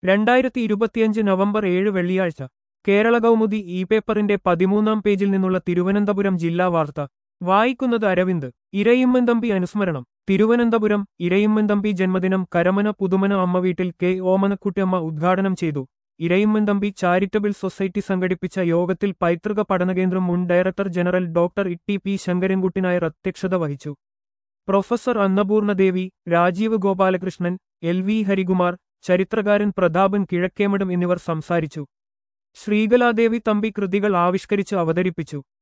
രണ്ടായിരത്തി ഇരുപത്തിയഞ്ച് നവംബർ ഏഴ് വെള്ളിയാഴ്ച കേരള കൗമുദി ഇ പേപ്പറിന്റെ പതിമൂന്നാം പേജിൽ നിന്നുള്ള തിരുവനന്തപുരം ജില്ലാ വാർത്ത വായിക്കുന്നത് അരവിന്ദ് ഇരയിമ്മൻതമ്പി അനുസ്മരണം തിരുവനന്തപുരം ഇരയിമ്മൻതമ്പി ജന്മദിനം കരമന പുതുമന അമ്മ വീട്ടിൽ കെ ഓമനക്കുട്ടിയമ്മ ഉദ്ഘാടനം ചെയ്തു ഇരയിമ്മൻതമ്പി ചാരിറ്റബിൾ സൊസൈറ്റി സംഘടിപ്പിച്ച യോഗത്തിൽ പൈതൃക പഠനകേന്ദ്രം മുൻ director general doctor Itty P Sankarankutty Nair അധ്യക്ഷത വഹിച്ചു professor Annapurnadevi Rajeev Gopalakrishnan L V Harikumar ചരിത്രകാരൻ പ്രതാപൻ കിഴക്കേമഠം എന്നിവർ സംസാരിച്ചു ശ്രീകലാദേവി തമ്പി കൃതികൾ ആവിഷ്കരിച്ച് അവതരിപ്പിച്ചു